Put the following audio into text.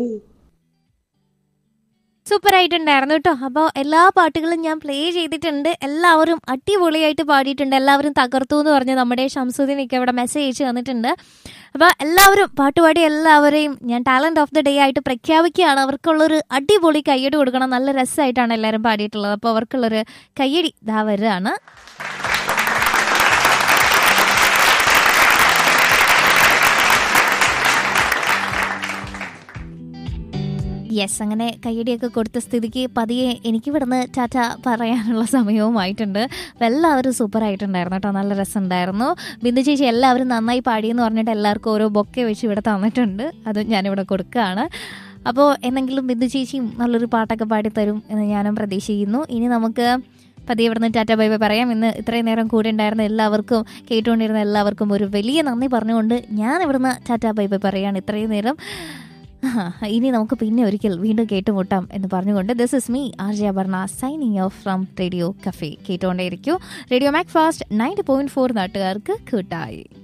super ആയിട്ടുണ്ടായിരുന്നു കേട്ടോ അപ്പോൾ എല്ലാ പാട്ടുകളും ഞാൻ പ്ലേ ചെയ്തിട്ടുണ്ട് എല്ലാവരും അടിപൊളിയായിട്ട് പാടിയിട്ടുണ്ട് എല്ലാവരും തകർത്തു എന്ന് പറഞ്ഞ് നമ്മുടെ ഷംസുദ്ദീനൊക്കെ ഇവിടെ മെസ്സേജ് അയച്ചു തന്നിട്ടുണ്ട് അപ്പോൾ എല്ലാവരും പാട്ടുപാടി എല്ലാവരെയും ഞാൻ ടാലന്റ് ഓഫ് ദി ഡേ ആയിട്ട് പ്രഖ്യാപിക്കുകയാണ് അവർക്കുള്ളൊരു അടിപൊളി കയ്യടി കൊടുക്കണം നല്ല രസമായിട്ടാണ് എല്ലാവരും പാടിയിട്ടുള്ളത് അപ്പോൾ അവർക്കുള്ളൊരു കയ്യടി ഇതാ വരികയാണ് യെസ് അങ്ങനെ കയ്യടിയൊക്കെ കൊടുത്ത സ്ഥിതിക്ക് പതിയെ എനിക്ക് ഇവിടുന്ന് ടാറ്റ പറയാനുള്ള സമയവുമായിട്ടുണ്ട് അപ്പോൾ എല്ലാവരും സൂപ്പർ ആയിട്ടുണ്ടായിരുന്നു കേട്ടോ നല്ല രസമുണ്ടായിരുന്നു ബിന്ദു ചേച്ചി എല്ലാവരും നന്നായി പാടിയെന്ന് പറഞ്ഞിട്ട് എല്ലാവർക്കും ഓരോ ബൊക്കെ വെച്ച് ഇവിടെ തന്നിട്ടുണ്ട് അത് ഞാനിവിടെ കൊടുക്കുകയാണ് അപ്പോൾ എന്തെങ്കിലും ബിന്ദു ചേച്ചിയും നല്ലൊരു പാട്ടൊക്കെ പാടിത്തരും എന്ന് ഞാനും പ്രതീക്ഷിക്കുന്നു ഇനി നമുക്ക് പതിയെ ഇവിടുന്ന് ടാറ്റ ബൈ ബൈ പറയാം ഇന്ന് ഇത്രയും നേരം കൂടെ ഉണ്ടായിരുന്ന എല്ലാവർക്കും കേട്ടുകൊണ്ടിരുന്ന എല്ലാവർക്കും ഒരു വലിയ നന്ദി പറഞ്ഞുകൊണ്ട് ഞാൻ ഇവിടുന്ന് ടാറ്റ ബൈ ബൈ പറയാണ് ഇത്രയും നേരം ഇനി നമുക്ക് പിന്നെ ഒരിക്കൽ വീണ്ടും കേട്ടുമുട്ടാം എന്ന് പറഞ്ഞുകൊണ്ട് this is me R J Aparna signing off from radio cafe കേട്ടുകൊണ്ടേയിരിക്കൂ radio Mac Fast ninety point four നാട്ടുകാർക്ക് കൂട്ടായി